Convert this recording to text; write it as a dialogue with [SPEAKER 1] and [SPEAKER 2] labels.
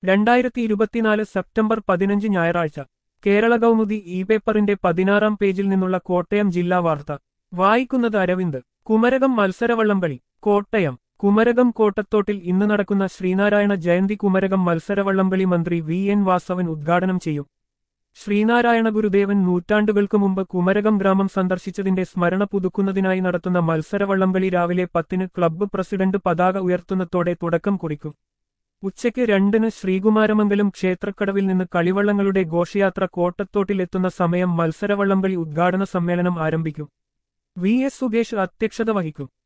[SPEAKER 1] രണ്ടായിരത്തി ഇരുപത്തിനാല് സെപ്റ്റംബർ പതിനഞ്ച് ഞായറാഴ്ച കേരള കൗമുദി ഇ പേപ്പറിന്റെ പതിനാറാം പേജിൽ നിന്നുള്ള കോട്ടയം ജില്ലാ വാർത്ത വായിക്കുന്നത് അരവിന്ദ് കുമരകം മത്സരവള്ളംകളി കോട്ടയം കുമരകം കോട്ടത്തോട്ടിൽ ഇന്ന് നടക്കുന്ന ശ്രീനാരായണ ജയന്തി കുമരകം മത്സരവള്ളംകളി മന്ത്രി വി എൻ വാസവൻ ഉദ്ഘാടനം ചെയ്യും ശ്രീനാരായണ ഗുരുദേവൻ നൂറ്റാണ്ടുകൾക്ക് മുമ്പ് കുമരകം ഗ്രാമം സന്ദർശിച്ചതിന്റെ സ്മരണ പുതുക്കുന്നതിനായി നടത്തുന്ന മത്സരവള്ളംകളി രാവിലെ പത്തിന് ക്ലബ്ബ് പ്രസിഡന്റ് പതാക ഉയർത്തുന്നതോടെ തുടക്കം കുറിക്കും ഉച്ചയ്ക്ക് രണ്ടിന് ശ്രീകുമാരമംഗലം ക്ഷേത്രക്കടവിൽ നിന്ന് കളിവള്ളങ്ങളുടെ ഘോഷയാത്ര കോട്ടത്തോട്ടിലെത്തുന്ന സമയം മത്സരവള്ളംകളി ഉദ്ഘാടന സമ്മേളനം ആരംഭിക്കും വി എസ് സുകേഷ് അധ്യക്ഷത വഹിക്കും